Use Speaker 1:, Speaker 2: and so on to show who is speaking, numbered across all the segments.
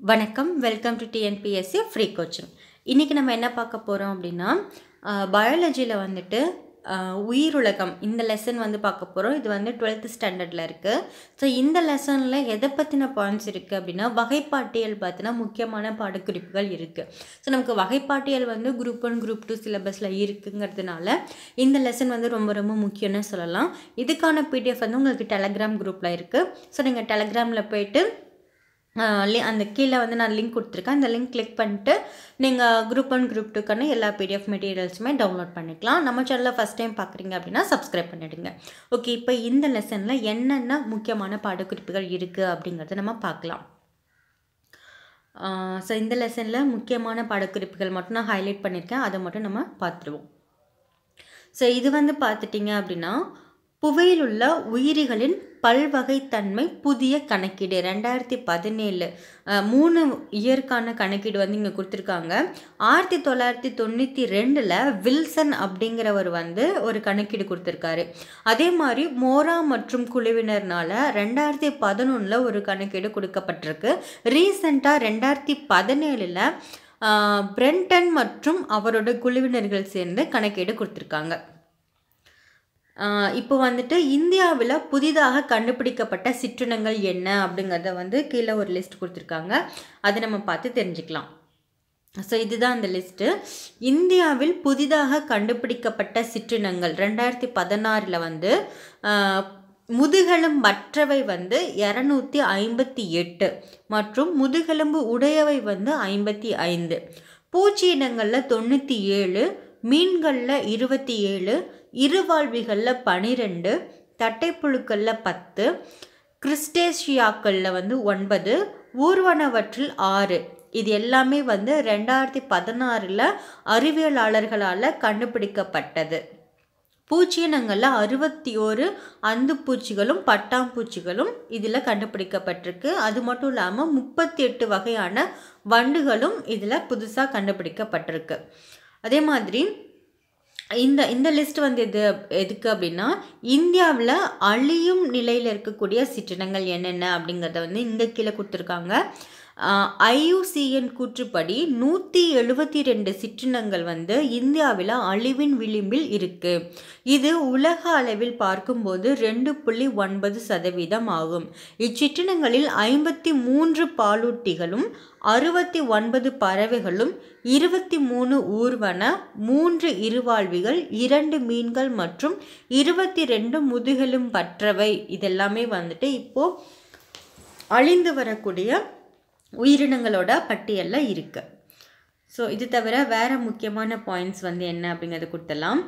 Speaker 1: வணக்கம் welcome to TNPSC free coaching இன்றைக்கி நம்ம என்ன பார்க்க போகிறோம் அப்படின்னா பயாலஜியில் வந்துட்டு ஆஹ், உயிருலகம் இந்த லெசன் வந்து பார்க்க போகிறோம் இது வந்து டுவெல்த்து ஸ்டாண்டர்டில் இருக்குது ஸோ இந்த லெசனில் எதை பற்றின பாயிண்ட்ஸ் இருக்குது அப்படின்னா வகைப்பாட்டியல் பார்த்தினா முக்கியமான பாடக்குறிப்புகள் இருக்குது ஸோ நமக்கு வகைப்பாட்டியல் வந்து குரூப் ஒன் குரூப் டூ சிலபஸில் இருக்குங்கிறதுனால இந்த லெசன் வந்து ரொம்ப ரொம்ப முக்கியம்னு சொல்லலாம் இதுக்கான பிடிஎஃப் வந்து உங்களுக்கு டெலகிராம் குரூப்பில் இருக்குது ஸோ நீங்கள் டெலகிராமில் போயிட்டு ஆஹ் லி- அந்த கீழே வந்து நான் லிங்க் கொடுத்துருக்கேன் அந்த லிங்க் கிளிக் பண்ணிட்டு நீங்கள் குரூப் ஒன் குரூப் டூக்கான எல்லா பிடிஎஃப் மெட்டீரியல்ஸுமே டவுன்லோட் பண்ணிக்கலாம் நம்ம சேனலில் ஃபஸ்ட் டைம் பார்க்குறீங்க அப்படின்னா சப்ஸ்கிரைப் பண்ணிடுங்க ஓகே இப்போ இந்த லெசனில் என்னென்ன முக்கியமான பாடக்குறிப்புகள் இருக்குது அப்படிங்கிறத நம்ம பார்க்கலாம் ஸோ இந்த லெசனில் முக்கியமான பாடக்குறிப்புகள் மட்டும் நான் ஹைலைட் பண்ணியிருக்கேன் அதை மட்டும் நம்ம பார்த்துருவோம் ஸோ இது வந்து பார்த்துட்டிங்க அப்படின்னா புவியில் உள்ள உயிரிகளின் பல்வகைத்தன்மை புதிய கணக்கீடு ரெண்டாயிரத்தி பதினேழு மூணு இயற்கான கணக்கீடு வந்து இங்கே கொடுத்துருக்காங்க ஆயிரத்தி தொள்ளாயிரத்தி தொண்ணூற்றி ரெண்டில் வில்சன் அப்படிங்கிறவர் வந்து ஒரு கணக்கீடு கொடுத்துருக்காரு அதே மாதிரி மோரா மற்றும் குழுவினர்னால ரெண்டாயிரத்தி பதினொன்றில் ஒரு கணக்கீடு கொடுக்கப்பட்டிருக்கு ரீசெண்டாக ரெண்டாயிரத்தி பதினேழில் பிரெண்டன் மற்றும் அவரோட குழுவினர்கள் சேர்ந்து கணக்கீடு கொடுத்துருக்காங்க ஆஹ் இப்போ வந்துட்டு இந்தியாவில் புதிதாக கண்டுபிடிக்கப்பட்ட சிற்றினங்கள் என்ன அப்படிங்கிறத வந்து கீழே ஒரு லிஸ்ட் கொடுத்துருக்காங்க அதை நம்ம பார்த்து தெரிஞ்சுக்கலாம் ஸோ இதுதான் அந்த லிஸ்ட்டு இந்தியாவில் புதிதாக கண்டுபிடிக்கப்பட்ட சிற்றினங்கள் ரெண்டாயிரத்தி பதினாறில் வந்து ஆஹ், முதுகெலும்பற்றவை வந்து இரநூத்தி ஐம்பத்தி எட்டு மற்றும் முதுகெலும்பு உடையவை வந்து ஐம்பத்தி ஐந்து பூச்சி இனங்களில் தொண்ணூற்றி ஏழு மீன்களில் இருபத்தி ஏழு இருவாழ்விகளில் பனிரெண்டு தட்டைப்புழுக்களில் பத்து கிறிஸ்டேஷியாக்களில் வந்து ஒன்பது ஊர்வனவற்றில் ஆறு இது எல்லாமே வந்து ரெண்டாயிரத்தி பதினாறில் அறிவியலாளர்களால் கண்டுபிடிக்கப்பட்டது பூச்சியினங்களில் அறுபத்தி ஓரு அந்துப்பூச்சிகளும் பட்டாம்பூச்சிகளும் இதில் கண்டுபிடிக்கப்பட்டிருக்கு அது மட்டும் இல்லாமல் முப்பத்தி எட்டு வகையான வண்டுகளும் இதில் புதுசாக கண்டுபிடிக்கப்பட்டிருக்கு அதே மாதிரி இந்த இந்த லிஸ்ட் வந்து எது எதுக்கு அப்படின்னா இந்தியாவில் அழியும் நிலையில் இருக்கக்கூடிய சிற்றினங்கள் என்னென்ன அப்படிங்கிறத வந்து இங்கே கீழே கொடுத்துருக்காங்க ஐயூசிஎன் கூற்றுப்படி நூற்றி எழுபத்தி ரெண்டு சிற்றினங்கள் வந்து இந்தியாவில் அழிவின் விளிம்பில் இருக்குது இது உலக அளவில் பார்க்கும்போது ரெண்டு புள்ளி ஒன்பது சதவீதம் ஆகும் இச்சிற்றினங்களில் ஐம்பத்தி மூன்று பாலூட்டிகளும் அறுபத்தி ஒன்பது பறவைகளும் இருபத்தி மூணு ஊர்வன மூன்று இருவாழ்விகள் இரண்டு மீன்கள் மற்றும் இருபத்தி ரெண்டு முதுகெலும் பற்றவை இதெல்லாமே வந்துட்டு இப்போது அழிந்து வரக்கூடிய உயிரினங்களோட பட்டியலில் இருக்கு ஸோ இது தவிர வேறு முக்கியமான பாயிண்ட்ஸ் வந்து என்ன அப்படிங்கிறத கொடுத்தலாம்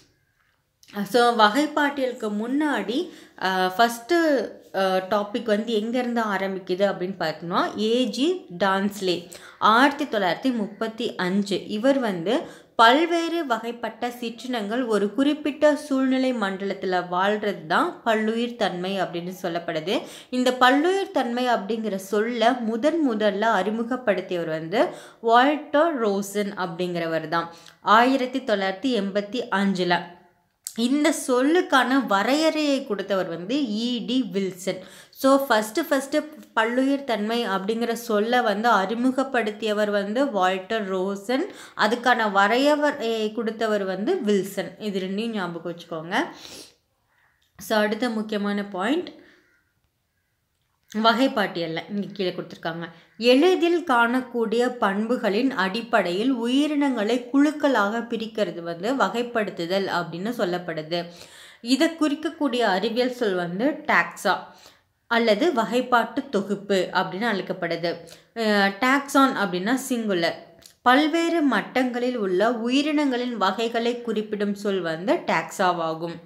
Speaker 1: ஸோ வகைப்பாட்டியலுக்கு முன்னாடி ஃபஸ்ட்டு டாபிக் வந்து எங்கேருந்து ஆரம்பிக்குது அப்படின்னு பார்த்தோம்னா ஏஜி டான்ஸ்லே ஆயிரத்தி தொள்ளாயிரத்தி முப்பத்தி அஞ்சு இவர் வந்து பல்வேறு வகைப்பட்ட சிற்றினங்கள் ஒரு குறிப்பிட்ட சூழ்நிலை மண்டலத்தில் வாழ்கிறது தான் பல்லுயிர் தன்மை அப்படின்னு சொல்லப்படுது இந்த பல்லுயிர் தன்மை அப்படிங்கிற சொல்ல முதன் முதல்ல அறிமுகப்படுத்தியவர் வந்து வால்டர் ரோசன் அப்படிங்கிறவர் தான் ஆயிரத்தி தொள்ளாயிரத்தி எண்பத்தி அஞ்சில் இந்த சொல்லுக்கான வரையறையை கொடுத்தவர் வந்து இடி வில்சன் ஸோ ஃபஸ்ட்டு ஃபஸ்ட்டு பல்லுயிர் தன்மை அப்படிங்கிற சொல்லை வந்து அறிமுகப்படுத்தியவர் வந்து வால்டர் ரோசன் அதுக்கான வரையறையை கொடுத்தவர் வந்து வில்சன் இது ரெண்டையும் ஞாபகம் வச்சுக்கோங்க ஸோ அடுத்த முக்கியமான பாயிண்ட் வகைப்பாட்டியலில் இங்கே கீழே கொடுத்துருக்காங்க எளிதில் காணக்கூடிய பண்புகளின் அடிப்படையில் உயிரினங்களை குழுக்களாக பிரிக்கிறது வந்து வகைப்படுத்துதல் அப்படின்னு சொல்லப்படுது இதை குறிக்கக்கூடிய அறிவியல் சொல் வந்து டாக்ஸா அல்லது வகைப்பாட்டு தொகுப்பு அப்படின்னு அழைக்கப்படுது டாக்ஸான் அப்படின்னா சிங்குலர் பல்வேறு மட்டங்களில் உள்ள உயிரினங்களின் வகைகளை குறிப்பிடும் சொல் வந்து டாக்ஸாவாகும்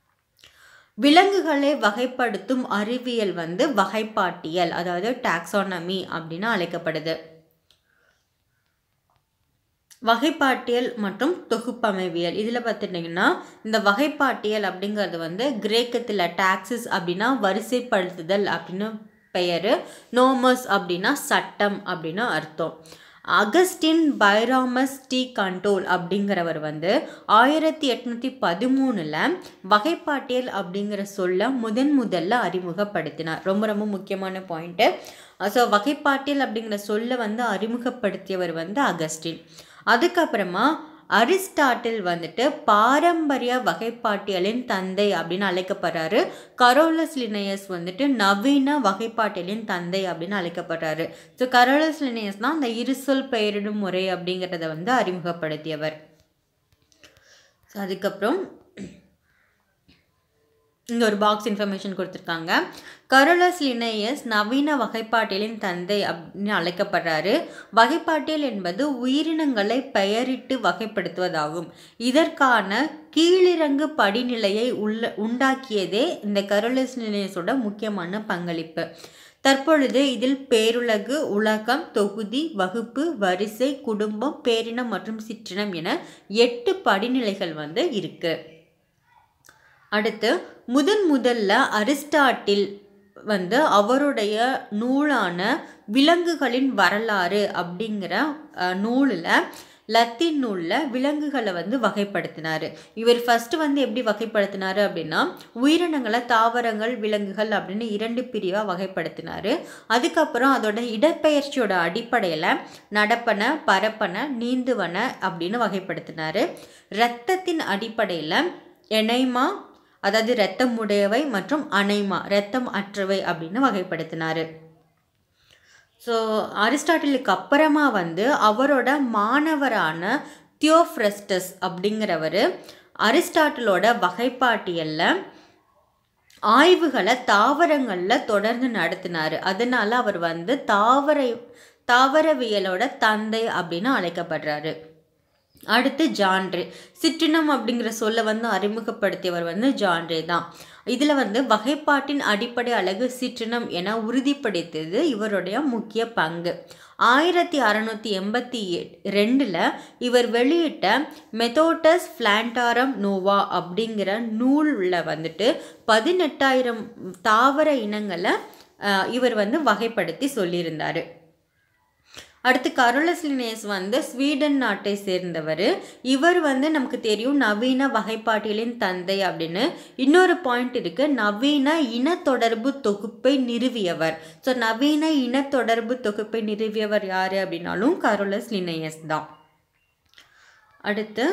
Speaker 1: விலங்குகளை வகைப்படுத்தும் அறிவியல் வந்து வகைப்பாட்டியல் அதாவது டாக்ஸானமி அப்படின்னு அழைக்கப்படுது வகைப்பாட்டியல் மற்றும் தொகுப்பமைவியல் இதில் பார்த்துட்டிங்கன்னா இந்த வகைப்பாட்டியல் அப்படிங்கிறது வந்து கிரேக்கத்தில் டாக்ஸிஸ் அப்படின்னா வரிசைப்படுத்துதல் அப்படின்னு பெயர் நோமஸ் அப்படின்னா சட்டம் அப்படின்னு அர்த்தம் அகஸ்டின் பைராமஸ் டி கண்டோல் அப்படிங்கிறவர் வந்து ஆயிரத்தி எட்நூற்றி பதிமூணில் வகைப்பாட்டியல் அப்படிங்கிற சொல்ல முதன் முதல்ல அறிமுகப்படுத்தினார் ரொம்ப ரொம்ப முக்கியமான பாயிண்ட்டு ஸோ வகைப்பாட்டியல் அப்படிங்கிற சொல்லை வந்து அறிமுகப்படுத்தியவர் வந்து அகஸ்டின் அதுக்கப்புறமா அரிஸ்டாட்டில் வந்துட்டு பாரம்பரிய வகைப்பாட்டியலின் தந்தை அப்படின்னு அழைக்கப்படுறாரு கரோலஸ் லினையஸ் வந்துட்டு நவீன வகைப்பாட்டியலின் தந்தை அப்படின்னு அழைக்கப்படுறாரு ஸோ கரோலஸ் லினையஸ் தான் அந்த இருசொல் பெயரிடும் முறை அப்படிங்கிறத வந்து அறிமுகப்படுத்தியவர் ஸோ அதுக்கப்புறம் இங்கே ஒரு பாக்ஸ் இன்ஃபர்மேஷன் கொடுத்துருக்காங்க கரோலஸ் லினேயஸ் நவீன வகைப்பாட்டியலின் தந்தை அப்படின்னு அழைக்கப்படுறாரு வகைப்பாட்டியல் என்பது உயிரினங்களை பெயரிட்டு வகைப்படுத்துவதாகும் இதற்கான கீழிறங்கு படிநிலையை உள்ள உண்டாக்கியதே இந்த கரோலஸ் லினேயஸோட முக்கியமான பங்களிப்பு தற்பொழுது இதில் பேருலகு உலகம் தொகுதி வகுப்பு வரிசை குடும்பம் பேரினம் மற்றும் சிற்றினம் என எட்டு படிநிலைகள் வந்து இருக்குது அடுத்து முதன் முதல்ல அரிஸ்டாட்டில் வந்து அவருடைய நூலான விலங்குகளின் வரலாறு அப்படிங்கிற நூலில் லத்தீன் நூலில் விலங்குகளை வந்து வகைப்படுத்தினார் இவர் ஃபஸ்ட்டு வந்து எப்படி வகைப்படுத்தினார் அப்படின்னா உயிரினங்களை தாவரங்கள் விலங்குகள் அப்படின்னு இரண்டு பிரிவாக வகைப்படுத்தினார் அதுக்கப்புறம் அதோட இடப்பெயர்ச்சியோட அடிப்படையில் நடப்பன பரப்பன நீந்துவன அப்படின்னு வகைப்படுத்தினார் இரத்தத்தின் அடிப்படையில் எனைமா அதாவது இரத்தம் உடையவை மற்றும் அனைமா இரத்தம் அற்றவை அப்படின்னு வகைப்படுத்தினார் ஸோ அரிஸ்டாட்டிலுக்கு அப்புறமா வந்து அவரோட மாணவரான தியோஃப்ரெஸ்டஸ் அப்படிங்கிறவர் அரிஸ்டாட்டிலோட வகைப்பாட்டியலில் ஆய்வுகளை தாவரங்களில் தொடர்ந்து நடத்தினார் அதனால அவர் வந்து தாவர தாவரவியலோட தந்தை அப்படின்னு அழைக்கப்படுறாரு அடுத்து ஜான்ரே சிற்றினம் அப்படிங்கிற சொல்லை வந்து அறிமுகப்படுத்தியவர் வந்து ஜான்ரே தான் இதில் வந்து வகைப்பாட்டின் அடிப்படை அழகு சிற்றினம் என உறுதிப்படுத்தியது இவருடைய முக்கிய பங்கு ஆயிரத்தி அறநூற்றி எண்பத்தி ரெண்டில் இவர் வெளியிட்ட மெத்தோட்டஸ் பிளான்டாரம் நோவா அப்படிங்கிற நூலில் வந்துட்டு பதினெட்டாயிரம் தாவர இனங்களை இவர் வந்து வகைப்படுத்தி சொல்லியிருந்தார் அடுத்து கரோலஸ் லினேஸ் வந்து ஸ்வீடன் நாட்டை சேர்ந்தவர் இவர் வந்து நமக்கு தெரியும் நவீன வகைப்பாட்டியலின் தந்தை அப்படின்னு இன்னொரு பாயிண்ட் இருக்கு நவீன இனத்தொடர்பு தொகுப்பை நிறுவியவர் ஸோ நவீன இனத்தொடர்பு தொகுப்பை நிறுவியவர் யார் அப்படின்னாலும் கரோலஸ் லினேயஸ் தான் அடுத்து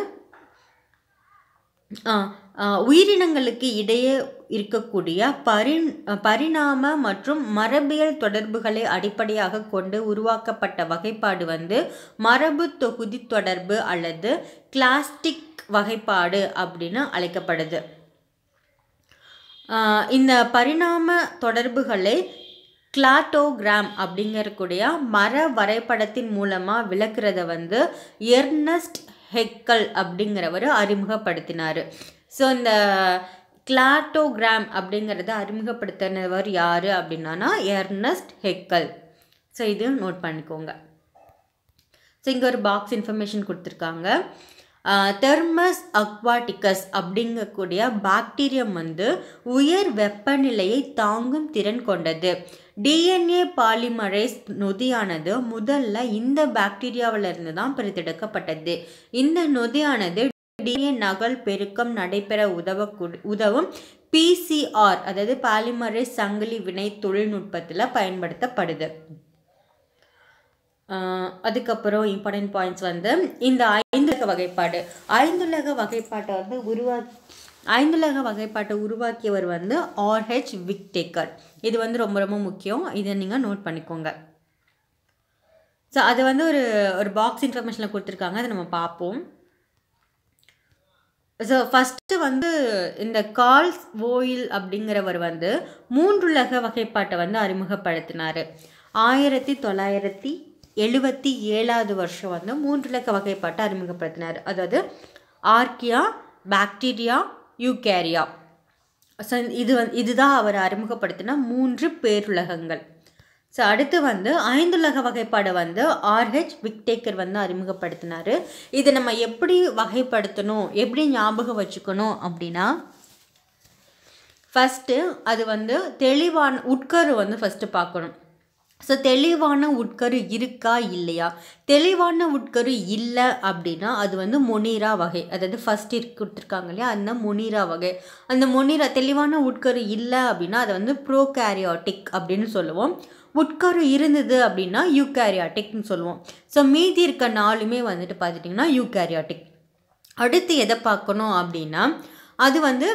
Speaker 1: உயிரினங்களுக்கு இடையே இருக்கக்கூடிய பரி பரிணாம மற்றும் மரபியல் தொடர்புகளை அடிப்படையாக கொண்டு உருவாக்கப்பட்ட வகைப்பாடு வந்து மரபு தொகுதி தொடர்பு அல்லது கிளாஸ்டிக் வகைப்பாடு அப்படின்னு அழைக்கப்படுது இந்த பரிணாம தொடர்புகளை கிளாட்டோகிராம் அப்படிங்கக்கூடிய மர வரைபடத்தின் மூலமாக விளக்குறத வந்து எர்னஸ்ட் ஹெக்கல் அப்படிங்கிறவர் அறிமுகப்படுத்தினார் ஸோ இந்த கிளாட்டோகிராம் அப்படிங்கிறத அறிமுகப்படுத்தினவர் யார் அப்படின்னா எர்னஸ்ட் ஹெக்கல் ஸோ இது நோட் பண்ணிக்கோங்க ஸோ இங்கே ஒரு பாக்ஸ் இன்ஃபர்மேஷன் கொடுத்துருக்காங்க தெர்மஸ் அக்வாட்டிகஸ் அப்படிங்கக்கூடிய பாக்டீரியம் வந்து உயர் வெப்பநிலையை தாங்கும் திறன் கொண்டது டிஎன்ஏ பாலிமரேஸ் நொதியானது முதல்ல இந்த பாக்டீரியாவிலிருந்து தான் பிரித்தெடுக்கப்பட்டது இந்த நொதியானது டிஎன்ஏ நகல் பெருக்கம் நடைபெற உதவ உதவும் பிசிஆர் அதாவது பாலிமரேஸ் சங்கிலி வினை தொழில்நுட்பத்தில் பயன்படுத்தப்படுது அதுக்கப்புறம் இம்பார்ட்டன்ட் பாயிண்ட்ஸ் வந்து இந்த ஐந்துலக வகைப்பாடு ஐந்துலக வகைப்பாட்டை வந்து உருவா ஐந்துலக வகைப்பாட்டை உருவாக்கியவர் வந்து ஆர்ஹெச் விக்டேக்கர் இது வந்து ரொம்ப ரொம்ப முக்கியம் இதை நீங்கள் நோட் பண்ணிக்கோங்க ஸோ அது வந்து ஒரு ஒரு பாக்ஸ் இன்ஃபர்மேஷனில் கொடுத்துருக்காங்க அதை நம்ம பார்ப்போம் ஸோ ஃபஸ்ட்டு வந்து இந்த கால்ஸ் ஓயில் அப்படிங்கிறவர் வந்து மூன்றுலக வகைப்பாட்டை வந்து அறிமுகப்படுத்தினார் ஆயிரத்தி தொள்ளாயிரத்தி எழுபத்தி ஏழாவது வருஷம் வந்து மூன்றுலக வகைப்பாட்டை அறிமுகப்படுத்தினார் அதாவது ஆர்கியா பாக்டீரியா யூகேரியா ஸோ இது வந்து இதுதான் அவர் அறிமுகப்படுத்தின மூன்று பேருலகங்கள் ஸோ அடுத்து வந்து ஐந்துலக வகைப்பாடை வந்து ஆர்ஹெச் விக்டேக்கர் வந்து அறிமுகப்படுத்தினார் இதை நம்ம எப்படி வகைப்படுத்தணும் எப்படி ஞாபகம் வச்சுக்கணும் அப்படின்னா ஃபஸ்ட்டு அது வந்து தெளிவான உட்கரு வந்து ஃபஸ்ட்டு பார்க்கணும் ஸோ தெளிவான உட்கரு இருக்கா இல்லையா தெளிவான உட்கரு இல்லை அப்படின்னா அது வந்து மொனீரா வகை அதாவது ஃபஸ்ட் இருக்கு கொடுத்துருக்காங்க இல்லையா அந்த மொனீரா வகை அந்த மொனீரா தெளிவான உட்கரு இல்லை அப்படின்னா அதை வந்து ப்ரோகேரியாட்டிக் அப்படின்னு சொல்லுவோம் உட்கரு இருந்தது அப்படின்னா யூகேரியாட்டிக்னு சொல்லுவோம் ஸோ மீதி இருக்க நாலுமே வந்துட்டு பார்த்துட்டிங்கன்னா யூகேரியாட்டிக் அடுத்து எதை பார்க்கணும் அப்படின்னா அது வந்து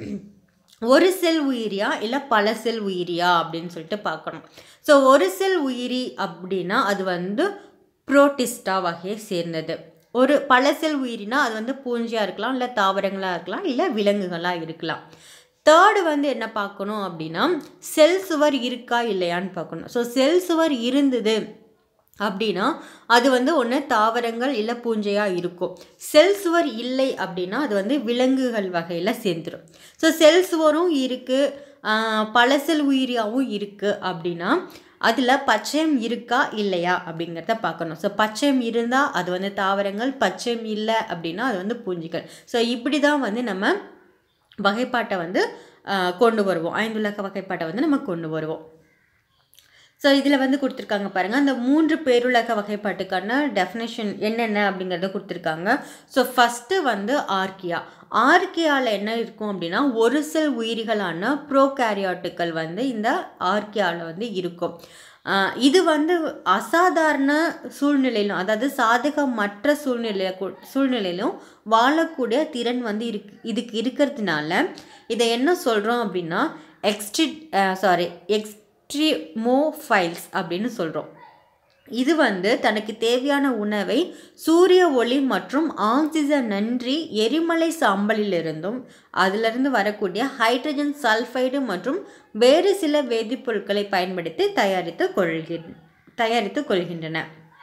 Speaker 1: ஒரு செல் உயிரியா இல்லை பல செல் உயிரியா அப்படின்னு சொல்லிட்டு பார்க்கணும் ஸோ ஒரு செல் உயிரி அப்படின்னா அது வந்து புரோட்டிஸ்டா வகையை சேர்ந்தது ஒரு பல செல் உயிரினா அது வந்து பூஞ்சியாக இருக்கலாம் இல்லை தாவரங்களாக இருக்கலாம் இல்லை விலங்குகளாக இருக்கலாம் தேர்டு வந்து என்ன பார்க்கணும் அப்படின்னா செல் சுவர் இருக்கா இல்லையான்னு பார்க்கணும் ஸோ செல் சுவர் இருந்தது அப்படின்னா அது வந்து ஒன்று தாவரங்கள் இல்லை பூஞ்சையாக இருக்கும் செல் சுவர் இல்லை அப்படின்னா அது வந்து விலங்குகள் வகையில் சேர்ந்துடும் ஸோ செல் சுவரும் இருக்குது பல செல் உயிரியாகவும் இருக்குது அப்படின்னா அதில் பச்சையம் இருக்கா இல்லையா அப்படிங்கிறத பார்க்கணும் ஸோ பச்சையம் இருந்தால் அது வந்து தாவரங்கள் பச்சையம் இல்லை அப்படின்னா அது வந்து பூஞ்சிகள் ஸோ இப்படி தான் வந்து நம்ம வகைப்பாட்டை வந்து கொண்டு வருவோம் ஐந்துலக்க வகைப்பாட்டை வந்து நம்ம கொண்டு வருவோம் ஸோ இதில் வந்து கொடுத்துருக்காங்க பாருங்கள் அந்த மூன்று பேருலக வகைப்பாட்டுக்கான டெஃபினேஷன் என்னென்ன அப்படிங்கிறத கொடுத்துருக்காங்க ஸோ ஃபஸ்ட்டு வந்து ஆர்கியா ஆர்கியாவில் என்ன இருக்கும் அப்படின்னா ஒரு செல் உயிரிகளான ப்ரோகேரியாட்டுக்கள் வந்து இந்த ஆர்கியாவில் வந்து இருக்கும் இது வந்து அசாதாரண சூழ்நிலையிலும் அதாவது சாதகமற்ற சூழ்நிலை சூழ்நிலையிலும் வாழக்கூடிய திறன் வந்து இருக்கு இதுக்கு இருக்கிறதுனால இதை என்ன சொல்கிறோம் அப்படின்னா எக்ஸ்ட்ரி சாரி எக்ஸ்ட்ரிமோஃபைல்ஸ் அப்படின்னு சொல்கிறோம் இது வந்து தனக்கு தேவையான உணவை சூரிய ஒளி மற்றும் ஆக்சிஜன் நன்றி எரிமலை சாம்பலிலிருந்தும் அதிலிருந்து வரக்கூடிய ஹைட்ரஜன் சல்ஃபைடு மற்றும் வேறு சில வேதிப்பொருட்களை பயன்படுத்தி தயாரித்து கொள்கிற தயாரித்து கொள்கின்றன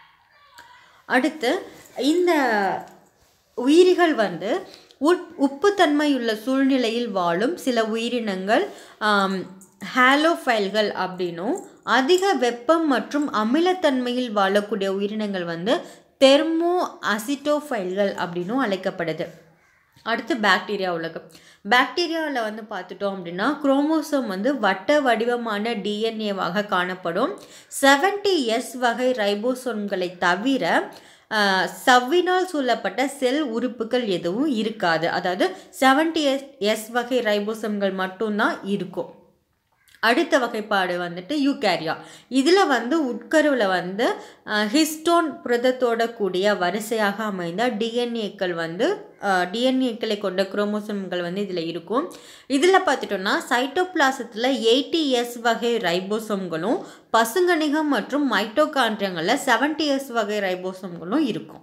Speaker 1: அடுத்து இந்த உயிரிகள் வந்து உட் உப்புத்தன்மையுள்ள சூழ்நிலையில் வாழும் சில உயிரினங்கள் ஹாலோஃபைல்கள் அப்படின்னும் அதிக வெப்பம் மற்றும் அமிலத்தன்மையில் வாழக்கூடிய உயிரினங்கள் வந்து தெர்மோ அசிட்டோஃபைல்கள் அப்படின்னும் அழைக்கப்படுது அடுத்து பாக்டீரியா உலகம் பாக்டீரியாவில் வந்து பார்த்துட்டோம் அப்படின்னா குரோமோசோம் வந்து வட்ட வடிவமான டிஎன்ஏவாக காணப்படும் செவன்டி எஸ் வகை ரைபோசோம்களை தவிர சவ்வினால் சூழப்பட்ட செல் உறுப்புகள் எதுவும் இருக்காது அதாவது செவன்டி எஸ் எஸ் வகை ரைபோசோம்கள் மட்டும்தான் இருக்கும் அடுத்த வகைப்பாடு வந்துட்டு யூகேரியா இதில் வந்து உட்கருவில் வந்து ஹிஸ்டோன் புரதத்தோட கூடிய வரிசையாக அமைந்த டிஎன்ஏக்கள் வந்து டிஎன்ஏக்களை கொண்ட குரோமோசோம்கள் வந்து இதில் இருக்கும் இதில் பார்த்துட்டோம்னா சைட்டோபிளாசத்தில் எயிட்டி எஸ் வகை ரைபோசோம்களும் பசுங்கணிகம் மற்றும் மைட்டோகான்ட்ரியங்களில் செவன்டி எஸ் வகை ரைபோசோம்களும் இருக்கும்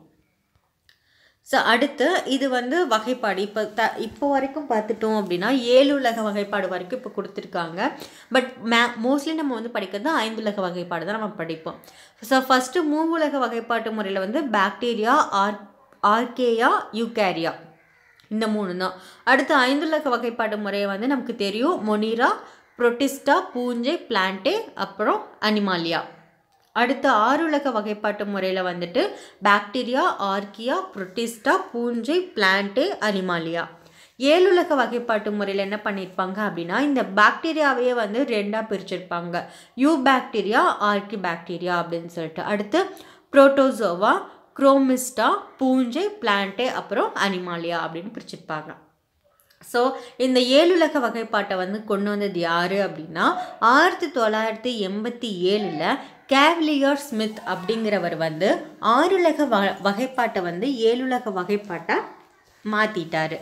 Speaker 1: ஸோ அடுத்து இது வந்து வகைப்பாடு இப்போ த இப்போ வரைக்கும் பார்த்துட்டோம் அப்படின்னா ஏழு உலக வகைப்பாடு வரைக்கும் இப்போ கொடுத்துருக்காங்க பட் மே மோஸ்ட்லி நம்ம வந்து படிக்கிறது ஐந்துலக வகைப்பாடு தான் நம்ம படிப்போம் ஸோ ஃபஸ்ட்டு மூவுலக வகைப்பாட்டு முறையில் வந்து பாக்டீரியா ஆர் ஆர்கேயா யூகேரியா இந்த மூணு தான் அடுத்து ஐந்துலக வகைப்பாட்டு முறையை வந்து நமக்கு தெரியும் மொனிரா புரோட்டிஸ்டா பூஞ்சை பிளான்டே அப்புறம் அனிமாலியா அடுத்த ஆறுலக வகைப்பாட்டு முறையில் வந்துட்டு பாக்டீரியா ஆர்கியா புரோட்டிஸ்டா பூஞ்சை பிளான்டே அனிமாலியா ஏழுலக வகைப்பாட்டு முறையில் என்ன பண்ணியிருப்பாங்க அப்படின்னா இந்த பாக்டீரியாவையே வந்து ரெண்டாக பிரிச்சிருப்பாங்க யூ பாக்டீரியா ஆர்கி பாக்டீரியா அப்படின்னு சொல்லிட்டு அடுத்து புரோட்டோசோவா குரோமிஸ்டா பூஞ்சை பிளான்டே அப்புறம் அனிமாலியா அப்படின்னு பிரிச்சிருப்பாங்க ஸோ இந்த ஏழுலக வகைப்பாட்டை வந்து கொண்டு வந்தது யார் அப்படின்னா ஆயிரத்தி தொள்ளாயிரத்தி எண்பத்தி ஏழில் கேவ்லியர் ஸ்மித் அப்படிங்கிறவர் வந்து ஆறுலக வ வகைப்பாட்டை வந்து ஏழுலக வகைப்பாட்டாக மாற்றிட்டாரு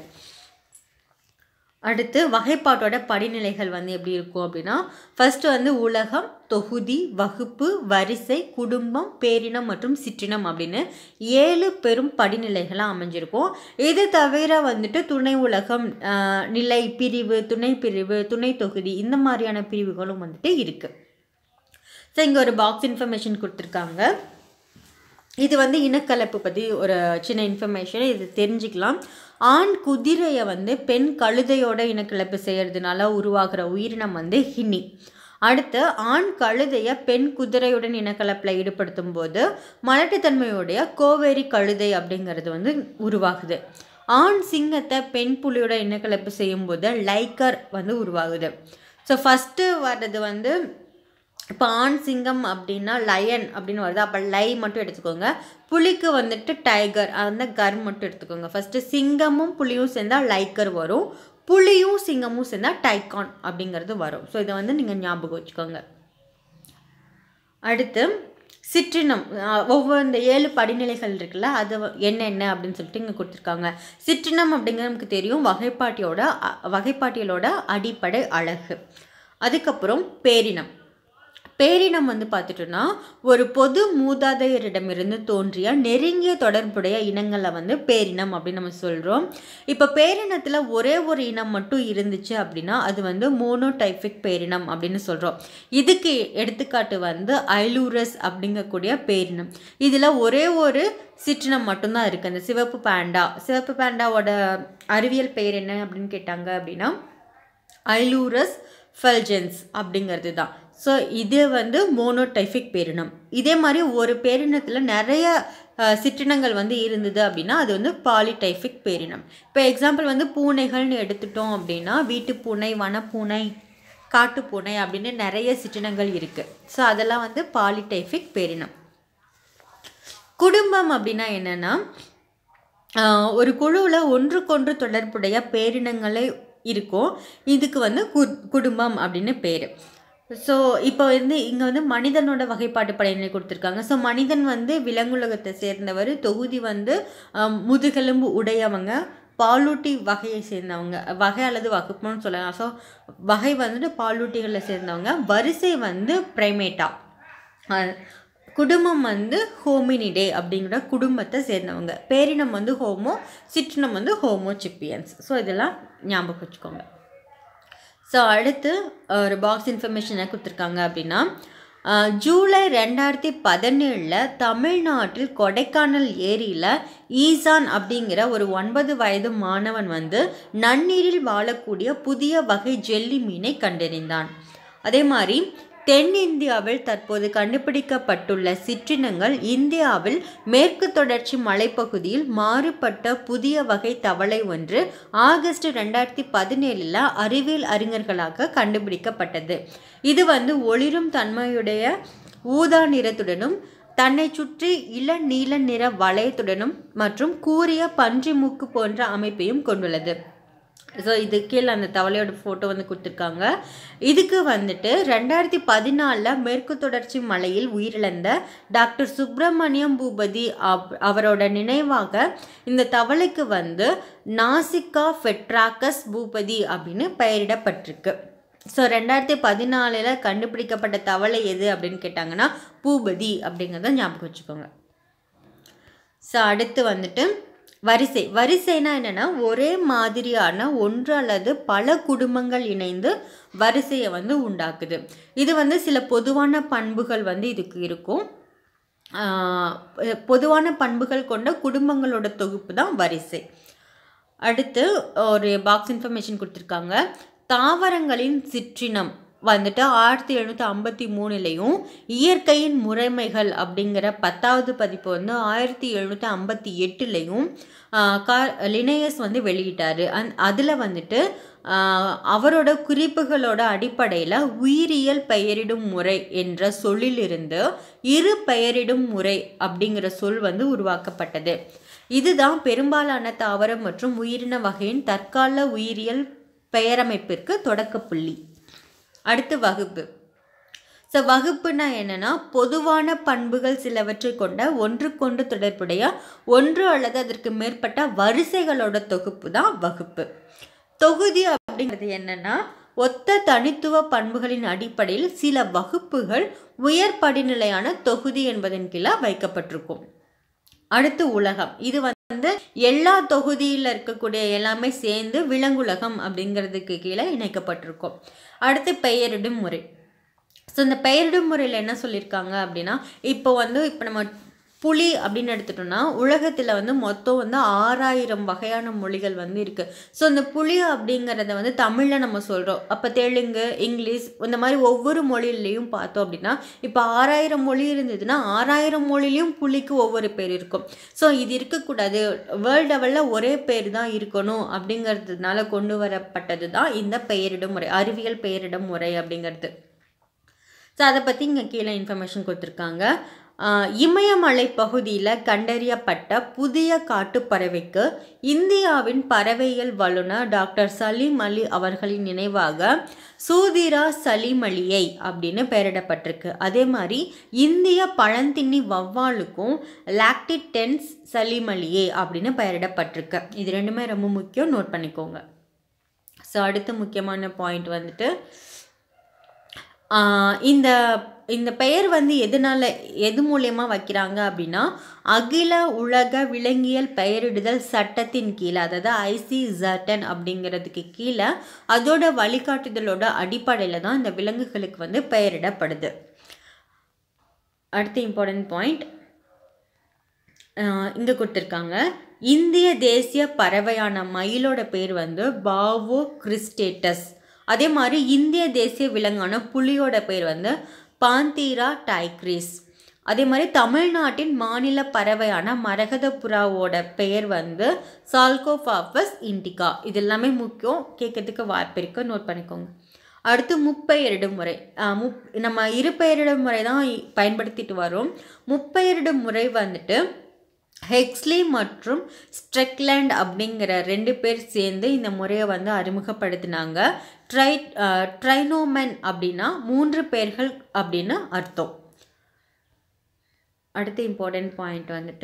Speaker 1: அடுத்து வகைப்பாட்டோட படிநிலைகள் வந்து எப்படி இருக்கும் அப்படின்னா ஃபஸ்ட்டு வந்து உலகம் தொகுதி வகுப்பு வரிசை குடும்பம் பேரினம் மற்றும் சிற்றினம் அப்படின்னு ஏழு பெரும் படிநிலைகளாக அமைஞ்சிருக்கும் இது தவிர வந்துட்டு துணை உலகம் நிலை பிரிவு துணை பிரிவு துணை தொகுதி இந்த மாதிரியான பிரிவுகளும் வந்துட்டு இருக்குது ஸோ இங்கே ஒரு பாக்ஸ் இன்ஃபர்மேஷன் கொடுத்துருக்காங்க இது வந்து இனக்கலப்பு பற்றி ஒரு சின்ன இன்ஃபர்மேஷன் இது தெரிஞ்சுக்கலாம் ஆண் குதிரையை வந்து பெண் கழுதையோட இனக்கலப்பு செய்கிறதுனால உருவாகிற உயிரினம் வந்து ஹின்னி அடுத்து ஆண் கழுதையை பெண் குதிரையுடன் இனக்கலப்பில் ஈடுபடுத்தும் போது மலட்டுத்தன்மையுடைய கோவேரி கழுதை அப்படிங்கிறது வந்து உருவாகுது ஆண் சிங்கத்தை பெண் புலியோட இனக்கலப்பு செய்யும்போது லைக்கர் வந்து உருவாகுது ஸோ ஃபஸ்ட்டு வர்றது வந்து இப்போ ஆண் சிங்கம் அப்படின்னா லயன் அப்படின்னு வருது அப்போ லை மட்டும் எடுத்துக்கோங்க புலிக்கு வந்துட்டு டைகர் அந்த கர் மட்டும் எடுத்துக்கோங்க ஃபஸ்ட்டு சிங்கமும் புலியும் சேர்ந்தால் லைக்கர் வரும் புலியும் சிங்கமும் சேர்ந்தால் டைகான் அப்படிங்கிறது வரும் ஸோ இதை வந்து நீங்கள் ஞாபகம் வச்சுக்கோங்க அடுத்து சிற்றினம் அஹ், ஒவ்வொரு இந்த ஏழு படிநிலைகள் இருக்குல்ல அது வ- என்னென்ன அப்படின்னு சொல்லிட்டு இங்கே கொடுத்துருக்காங்க சிற்றினம் அப்படிங்கிறது நமக்கு தெரியும் வகைப்பாட்டியோட அ- வகைப்பாட்டியலோட அடிப்படை அழகு அதுக்கப்புறம் பேரினம் பேரினம் வந்து பார்த்துட்டோன்னா ஒரு பொது மூதாதையரிடமிருந்து தோன்றிய நெருங்கிய தொடர்புடைய இனங்களை வந்து பேரினம் அப்படின்னு நம்ம சொல்கிறோம் இப்போ பேரினத்தில் ஒரே ஒரு இனம் மட்டும் இருந்துச்சு அப்படின்னா அது வந்து மோனோடைபிக் பேரினம் அப்படின்னு சொல்கிறோம் இதுக்கு எடுத்துக்காட்டு வந்து ஐலூரஸ் அப்படிங்கக்கூடிய பேரினம் இதில் ஒரே ஒரு சிற்றினம் மட்டும்தான் இருக்குது அந்த சிவப்பு பேண்டா சிவப்பு பேண்டாவோட அறிவியல் பெயர் என்ன அப்படின்னு கேட்டாங்க அப்படின்னா ஐலூரஸ் ஃபெல்ஜென்ஸ் அப்படிங்கிறது தான் ஸோ இது வந்து மோனோடைஃபிக் பேரினம் இதே மாதிரி ஒரு பேரினத்தில் நிறைய அஹ், சிற்றினங்கள் வந்து இருந்தது அப்படின்னா அது வந்து பாலிடைஃபிக் பேரினம் இப்போ எக்ஸாம்பிள் வந்து பூனைகள்னு எடுத்துட்டோம் அப்படின்னா வீட்டு பூனை வனப்பூனை காட்டுப்பூனை அப்படின்னு நிறைய சிற்றினங்கள் இருக்குது ஸோ அதெல்லாம் வந்து பாலிடைஃபிக் பேரினம் குடும்பம் அப்படின்னா என்னென்னா ஆஹ் ஒரு குழுவில் ஒன்றுக்கொன்று தொடர்புடைய பேரினங்களே இருக்கும் இதுக்கு வந்து கு குடும்பம் அப்படின்னு பேர் ஸோ இப்போ வந்து இங்கே வந்து மனிதனோட வகைப்பாட்டு படையினை கொடுத்துருக்காங்க ஸோ மனிதன் வந்து விலங்குலகத்தை சேர்ந்தவர் தொகுதி வந்து ஆஹ் முதுகெலும்பு உடையவங்க பாலூட்டி வகையை சேர்ந்தவங்க வகை அல்லது வகுப்புன்னு சொல்லலாம் ஸோ வகை வந்துட்டு பாலூட்டிகளை சேர்ந்தவங்க வரிசை வந்து பிரைமேட்டா அஹ் குடும்பம் வந்து ஹோமினிடே அப்படிங்கிற குடும்பத்தை சேர்ந்தவங்க பேரினம் வந்து ஹோமோ சிற்றினம் வந்து ஹோமோ சிப்பியன்ஸ் ஸோ இதெல்லாம் ஞாபகம் வச்சுக்கோங்க ஸோ அடுத்து ஒரு பாக்ஸ் இன்ஃபர்மேஷன் என்ன கொடுத்துருக்காங்க அப்படின்னா அஹ், ஜூலை ரெண்டாயிரத்தி பதினேழில் தமிழ்நாட்டில் கொடைக்கானல் ஏரியில் ஈசான் அப்படிங்கிற ஒரு ஒன்பது வயது மாணவன் வந்து நன்னீரில் வாழக்கூடிய புதிய வகை ஜெல்லி மீனை கண்டறிந்தான் அதே மாதிரி தென்னிந்தியாவில் தற்போது கண்டுபிடிக்கப்பட்டுள்ள சிற்றினங்கள் இந்தியாவில் மேற்கு தொடர்ச்சி மலைப்பகுதியில் மாறுபட்ட புதிய வகை தவளை ஒன்று ஆகஸ்ட் ரெண்டாயிரத்தி பதினேழில் அறிவியல் அறிஞர்களாக கண்டுபிடிக்கப்பட்டது இது வந்து ஒளிரும் தன்மையுடைய ஊதா நிறத்துடனும் தன்னை சுற்றி இள நீல நிற வளையத்துடனும் மற்றும் கூரிய பன்றி மூக்கு போன்ற அமைப்பையும் கொண்டுள்ளது ஸோ இது கீழே அந்த தவளையோட ஃபோட்டோ வந்து கொடுத்துருக்காங்க இதுக்கு வந்துட்டு ரெண்டாயிரத்தி பதினாலில் மேற்கு தொடர்ச்சி மலையில் உயிரிழந்த டாக்டர் சுப்பிரமணியம் பூபதி அவ் அவரோட நினைவாக இந்த தவளைக்கு வந்து நாசிகா ஃபெட்ராக்கஸ் பூபதி அப்படின்னு பெயரிடப்பட்டிருக்கு ஸோ ரெண்டாயிரத்தி பதினாலில் கண்டுபிடிக்கப்பட்ட தவளை எது அப்படின்னு கேட்டாங்கன்னா பூபதி அப்படிங்கிறத ஞாபகம் வச்சுக்கோங்க ஸோ அடுத்து வந்துட்டு வரிசை வரிசைனா என்னென்னா ஒரே மாதிரியான ஒன்று அல்லது பல குடும்பங்கள் இணைந்து வரிசையை வந்து உண்டாக்குது இது வந்து சில பொதுவான பண்புகள் வந்து இதுக்கு இருக்கும் ஆஹ் பொதுவான பண்புகள் கொண்ட குடும்பங்களோட தொகுப்பு தான் வரிசை அடுத்து ஒரு பாக்ஸ் இன்ஃபர்மேஷன் கொடுத்துருக்காங்க தாவரங்களின் சிற்றினம் வந்துட்டு ஆயிரத்தி எழுநூற்றி ஐம்பத்தி மூணுலேயும் இயற்கையின் முறைமைகள் அப்படிங்கிற பத்தாவது பதிப்பு வந்து ஆயிரத்தி எழுநூற்றி ஐம்பத்தி எட்டுலேயும் கா லினேயஸ் வந்து வெளியிட்டார் அந் அதில் வந்துட்டு ஆஹ் அவரோட குறிப்புகளோட அடிப்படையில் உயிரியல் பெயரிடும் முறை என்ற சொல்லிலிருந்து இரு பெயரிடும் முறை அப்படிங்கிற சொல் வந்து உருவாக்கப்பட்டது இதுதான் பெரும்பாலான தாவரம் மற்றும் உயிரின வகையின் தற்கால உயிரியல் பெயரமைப்பிற்கு தொடக்கப்புள்ளி அடுத்து வகுப்பு ஸோ வகுப்புனா என்னன்னா பொதுவான பண்புகள் சிலவற்றை கொண்ட ஒன்றுக்கொன்று தொடர்புடைய ஒன்று அல்லது அதற்கு மேற்பட்ட வரிசைகளோட தொகுப்பு தான் வகுப்பு தொகுதி அப்படிங்கிறது என்னன்னா ஒத்த தனித்துவ பண்புகளின் அடிப்படையில் சில வகுப்புகள் உயர் படிநிலையான தொகுதி என்பதன் கீழே வைக்கப்பட்டிருக்கும் அடுத்து உலகம் இது வந்து எல்லா தொகுதியில் இருக்கக்கூடிய எல்லாமே சேர்ந்து விலங்குலகம் அப்படிங்கிறதுக்கு கீழே இணைக்கப்பட்டிருக்கும் அடுத்து பெயரிடும் முறை ஸோ இந்த பெயரிடும் முறையில் என்ன சொல்லியிருக்காங்க அப்படின்னா இப்போ வந்து இப்போ நம்ம புலி அப்படின்னு எடுத்துட்டோம்னா உலகத்தில் வந்து மொத்தம் வந்து ஆறாயிரம் வகையான மொழிகள் வந்து இருக்குது ஸோ இந்த புலி அப்படிங்கிறத வந்து தமிழில் நம்ம சொல்கிறோம் அப்போ தெலுங்கு இங்கிலீஷ் இந்த மாதிரி ஒவ்வொரு மொழியிலையும் பார்த்தோம் அப்படின்னா இப்போ ஆறாயிரம் மொழி இருந்ததுன்னா ஆறாயிரம் மொழிலையும் புலிக்கு ஒவ்வொரு பேர் இருக்கும் ஸோ இது இருக்கக்கூடாது வேர்ல்டு லெவலில் ஒரே பேர் தான் இருக்கணும் அப்படிங்கிறதுனால கொண்டு வரப்பட்டது தான் இந்த பெயரிடும் முறை அறிவியல் பெயரிடும் முறை அப்படிங்கிறது ஸோ அதை பற்றி இங்கே கீழே இன்ஃபர்மேஷன் கொடுத்துருக்காங்க ஆஹ், இமயமலை பகுதியில் கண்டறியப்பட்ட புதிய காட்டுப்பறவைக்கு இந்தியாவின் பறவையியல் வல்லுநர் டாக்டர் சலீம் அலி அவர்களின் நினைவாக சூதிரா சலீம் அலியை அப்படின்னு பெயரிடப்பட்டிருக்கு அதே மாதிரி இந்திய பழந்தின்னி வவ்வாலுக்கும் லாக்டிடென்ஸ் சலீம் அலியே அப்படின்னு பெயரிடப்பட்டிருக்கு இது ரெண்டுமே ரொம்ப முக்கியம் நோட் பண்ணிக்கோங்க ஸோ அடுத்த முக்கியமான பாயிண்ட் வந்துட்டு ஆஹ் இந்த இந்த பெயர் வந்து எதனால எது மூலயமா வைக்கிறாங்க அப்படின்னா அகில உலக விலங்கியல் பெயரிடுதல் சட்டத்தின் கீழே அதாவது ஐசிசட்டன் அப்படிங்கிறதுக்கு கீழே அதோட வழிகாட்டுதலோட அடிப்படையில் தான் இந்த விலங்குகளுக்கு வந்து பெயரிடப்படுது அடுத்த இம்பார்ட்டன்ட் பாயிண்ட் இங்கே கொடுத்துருக்காங்க இந்திய தேசிய பறவையான மயிலோட பேர் வந்து பாவோ கிறிஸ்டேட்டஸ் அதே மாதிரி இந்திய தேசிய விலங்கான புலியோட பேர் வந்து பாந்தீரா டைக்ரிஸ் அதே மாதிரி தமிழ்நாட்டின் மாநில பறவையான மரகத புறாவோட பெயர் வந்து சால்கோஃபாஃபஸ் இண்டிகா இது எல்லாமே முக்கியம் கேட்கறதுக்கு வாய்ப்பு இருக்கு நோட் பண்ணிக்கோங்க அடுத்து முப்பெயரிடும் முறை ஆஹ் முப் நம்ம இரு பெயரிடும் முறை தான் இ- பயன்படுத்திட்டு வரோம் முப்பெயரிடும் முறை வந்துட்டு ஹெக்ஸ்லி மற்றும் ஸ்ட்ரெக்லேண்ட் அப்படிங்கிற ரெண்டு பேர் சேர்ந்து இந்த முறையை வந்து அறிமுகப்படுத்தினாங்க ட்ரை ட்ரைனோமென் அப்படின்னா மூன்று பேர்கள் அப்படின்னு அர்த்தம் அடுத்த இம்பார்ட்டன்ட் பாயிண்ட் வந்துட்டு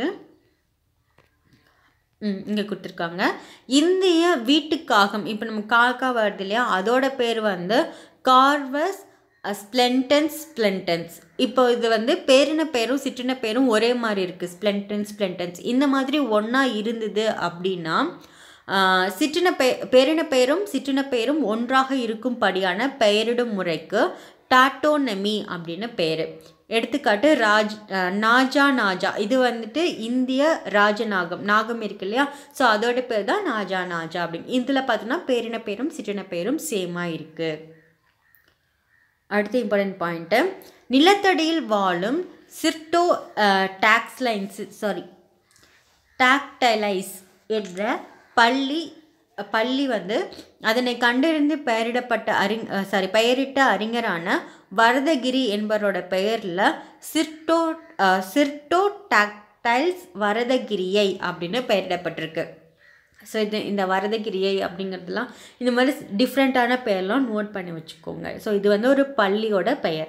Speaker 1: ம் இங்கே கொடுத்துருக்காங்க இந்திய வீட்டுக்காகம் இப்போ நம்ம காக்கா வருது இல்லையா அதோட பேர் வந்து கார்வஸ் ஸ்ப்ளென்டன்ஸ் ஸ்ப்ளென்டன்ஸ் இப்போ இது வந்து பேரின பேரும் சிற்றின பேரும் ஒரே மாதிரி இருக்குது ஸ்ப்ளென்டன்ஸ் ஸ்ப்ளென்டன்ஸ் இந்த மாதிரி ஒன்றா இருந்தது அப்படின்னா ஆஹ், சிற்றின பெ பேரின பெயரும் சிற்றின பெயரும் ஒன்றாக இருக்கும்படியான பெயரிடும் முறைக்கு டாட்டோனமி அப்படின்னு பேர் எடுத்துக்காட்டு ராஜ் அஹ், நாஜா நாஜா இது வந்துட்டு இந்திய ராஜநாகம் நாகம் இருக்கு இல்லையா ஸோ அதோட பேர் தான் நாஜா நாஜா அப்படின்னு இதில் பார்த்தோன்னா பேரின பேரும் சிற்றின பேரும் சேமாக இருக்குது அடுத்த இம்பார்ட்டன்ட் பாயிண்ட்டு நிலத்தடியில் வாழும் சிர்டோ டாக்ஸ்லைன்ஸ் சாரி டாக்டைலைஸ் என்ற பள்ளி பள்ளி வந்து அதனை கண்டறிந்து பெயரிடப்பட்ட அறிஞ சாரி பெயரிட்ட அறிஞரான வரதகிரி என்பவரோட பெயரில் சிர்டோ அஹ், சிர்டோ டாக்டைல்ஸ் வரதகிரியை அப்படின்னு பெயரிடப்பட்டிருக்கு ஸோ இது இந்த வரதகிரியை அப்படிங்கிறதுலாம் இந்த மாதிரி டிஃப்ரெண்ட்டான பெயர்லாம் நோட் பண்ணி வச்சுக்கோங்க ஸோ இது வந்து ஒரு பள்ளியோட பெயர்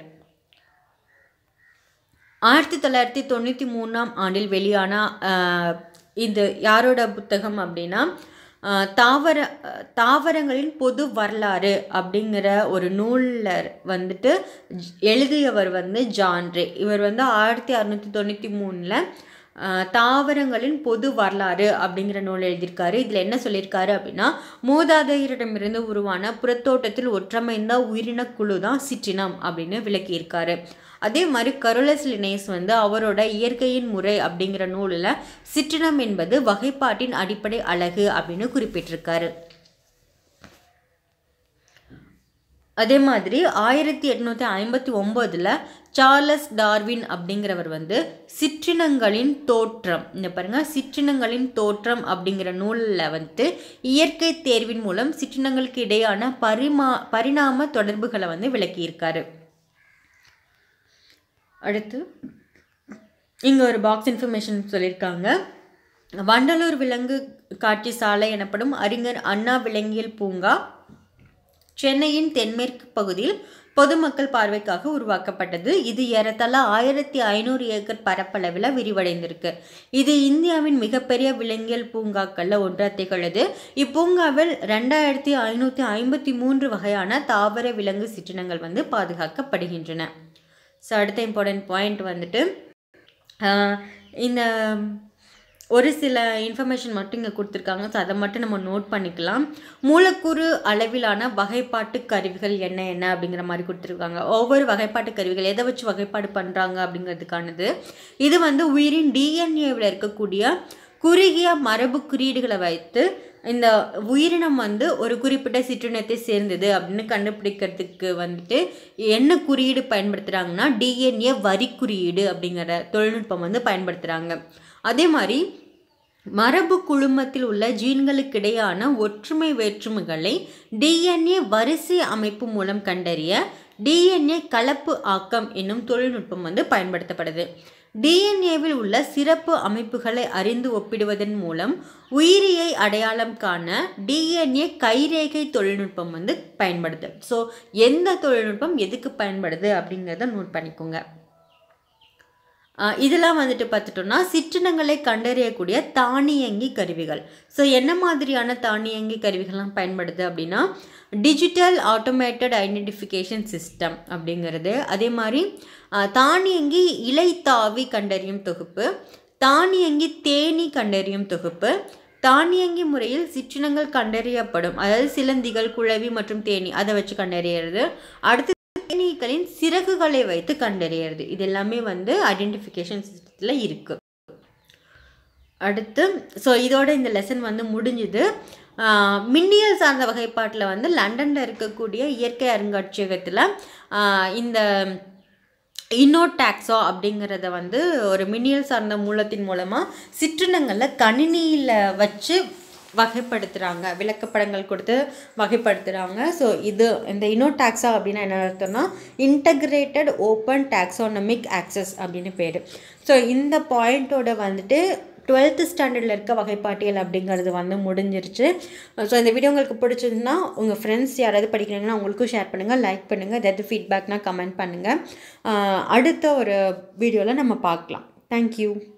Speaker 1: ஆயிரத்தி தொள்ளாயிரத்தி தொண்ணூற்றி மூணாம் ஆண்டில் வெளியான ஆஹ், இது யாரோட புத்தகம் அப்படின்னா ஆஹ், தாவர ஆஹ், தாவரங்களின் பொது வரலாறு அப்படிங்கிற ஒரு நூலில் வந்துட்டு ஜ்- எழுதியவர் வந்து ஜான்ரே இவர் வந்து ஆயிரத்தி அறுநூற்றி தொண்ணூற்றி மூணில் தாவரங்களின் பொது வரலாறு அப்படிங்கிற நூல் எழுதியிருக்காரு இதில் என்ன சொல்லியிருக்காரு அப்படின்னா மூதாதையரிடமிருந்து உருவான புறத்தோட்டத்தில் ஒற்றமைந்த உயிரின குழு தான் சிற்றினம் அப்படின்னு விளக்கியிருக்காரு அதே மாதிரி கருலஸ் லினேஸ் வந்து அவரோட இயற்கையின் முறை அப்படிங்கிற நூலில் சிற்றினம் என்பது வகைப்பாட்டின் அடிப்படை அழகு அப்படின்னு குறிப்பிட்டிருக்காரு அதே மாதிரி ஆயிரத்தி எட்நூற்றி ஐம்பத்தி ஒம்போதில் சார்லஸ் டார்வின் அப்படிங்கிறவர் வந்து சிற்றினங்களின் தோற்றம் இந்த பாருங்க சிற்றினங்களின் தோற்றம் அப்படிங்கிற நூலில் வந்து இயற்கை தேர்வின் மூலம் சிற்றினங்களுக்கு இடையான பரிமா பரிணாம தொடர்புகளை வந்து விளக்கியிருக்காரு அடுத்து இங்கே ஒரு பாக்ஸ் இன்ஃபர்மேஷன் சொல்லியிருக்காங்க வண்டலூர் விலங்கு காட்சி சாலை எனப்படும் அறிஞர் அண்ணா விலங்கியல் பூங்கா சென்னையின் தென்மேற்கு பகுதியில் பொதுமக்கள் பார்வைக்காக உருவாக்கப்பட்டது இது ஏறத்தாழ ஆயிரத்தி ஐநூறு ஏக்கர் பரப்பளவில் விரிவடைந்திருக்கு இது இந்தியாவின் மிகப்பெரிய விலங்கியல் பூங்காக்களில் ஒன்றாக திகழுது இப்பூங்காவில் ரெண்டாயிரத்தி ஐநூற்றி ஐம்பத்தி மூன்று வகையான தாவர விலங்கு சிற்றினங்கள் வந்து பாதுகாக்கப்படுகின்றன ஸோ அடுத்த இம்பார்ட்டன்ட் பாயிண்ட் வந்துட்டு ஆஹ், இந்த ஒரு சில இன்ஃபர்மேஷன் மட்டும் இங்கே கொடுத்துருக்காங்க ஸோ அதை மட்டும் நம்ம நோட் பண்ணிக்கலாம் மூலக்கூறு அளவிலான வகைப்பாட்டு கருவிகள் என்ன என்ன அப்படிங்கிற மாதிரி கொடுத்துருக்காங்க ஒவ்வொரு வகைப்பாட்டு கருவிகள் எதை வச்சு வகைப்பாடு பண்ணுறாங்க அப்படிங்கிறதுக்கானது இது வந்து உயிரின் டிஎன்ஏவில் இருக்கக்கூடிய குறுகிய மரபு குறியீடுகளை வைத்து இந்த உயிரினம் வந்து ஒரு குறிப்பிட்ட சிற்றினத்தை சேர்ந்தது அப்படின்னு கண்டுபிடிக்கிறதுக்கு வந்துட்டு என்ன குறியீடு பயன்படுத்துகிறாங்கன்னா டிஎன்ஏ வரி குறியீடு அப்படிங்கிற தொழில்நுட்பம் வந்து பயன்படுத்துகிறாங்க அதே மாதிரி மரபு குழுமத்தில் உள்ள ஜீன்களுக்கிடையான ஒற்றுமை வேற்றுமைகளை டிஎன்ஏ வரிசை அமைப்பு மூலம் கண்டறிய டிஎன்ஏ கலப்பு ஆக்கம் என்னும் தொழில்நுட்பம் வந்து பயன்படுத்தப்படுது டிஎன்ஏவில் உள்ள சிறப்பு அமைப்புகளை அறிந்து ஒப்பிடுவதன் மூலம் உயிரியை அடையாளம் காண டிஎன்ஏ கைரேகை தொழில்நுட்பம் வந்து பயன்படுது ஸோ எந்த தொழில்நுட்பம் எதுக்கு பயன்படுது அப்படிங்கிறத நோட் பண்ணிக்கோங்க இதெல்லாம் வந்துட்டு பார்த்துட்டோம்னா சிற்றினங்களை கண்டறியக்கூடிய தானியங்கி கருவிகள் ஸோ என்ன மாதிரியான தானியங்கி கருவிகள்லாம் பயன்படுது அப்படின்னா டிஜிட்டல் ஆட்டோமேட்டட் ஐடென்டிஃபிகேஷன் சிஸ்டம் அப்படிங்கிறது அதே மாதிரி தானியங்கி இலைத்தாவி கண்டறியும் தொகுப்பு தானியங்கி தேனி கண்டறியும் தொகுப்பு தானியங்கி முறையில் சிற்றினங்கள் கண்டறியப்படும் அதாவது சிலந்திகள் குழவி மற்றும் தேனி அதை வச்சு கண்டறியறது அடுத்து தேனீக்களின் சிறகுகளை வைத்து கண்டறியறது இது எல்லாமே வந்து ஐடென்டிஃபிகேஷன் சிஸ்டத்தில் இருக்குது அடுத்து ஸோ இதோட இந்த லெசன் வந்து முடிஞ்சுது மின்னியல் சார்ந்த வகைப்பாட்டில் வந்து லண்டனில் இருக்கக்கூடிய இயற்கை அருங்காட்சியகத்தில் இந்த இன்னோடாக்ஸா அப்படிங்கிறத வந்து ஒரு மின்னியல் சார்ந்த மூலத்தின் மூலமாக சிற்றினங்களில் கணினியில் வச்சு வகைப்படுத்துகிறாங்க விளக்கப்படங்கள் கொடுத்து வகைப்படுத்துகிறாங்க ஸோ இது இந்த இன்னோடாக்ஸா அப்படின்னா என்ன அர்த்தம்னா இன்டகிரேட்டட் ஓப்பன் டாக்ஸானமிக் ஆக்சஸ் அப்படின்னு பேர் ஸோ இந்த பாயிண்ட்டோட வந்துட்டு டுவெல்த்து ஸ்டாண்டர்டில் இருக்க வகைப்பாட்டியல் அப்படிங்கிறது வந்து முடிஞ்சிருச்சு ஸோ இந்த வீடியோ உங்களுக்கு பிடிச்சதுன்னா உங்கள் ஃப்ரெண்ட்ஸ் யாராவது படிக்கிறாங்கன்னா அவங்களுக்கும் ஷேர் பண்ணுங்கள் லைக் பண்ணுங்கள் ஏதாவது ஃபீட்பேக்னால் கமெண்ட் பண்ணுங்கள் அடுத்த ஒரு வீடியோவில் நம்ம பார்க்கலாம் தேங்க்யூ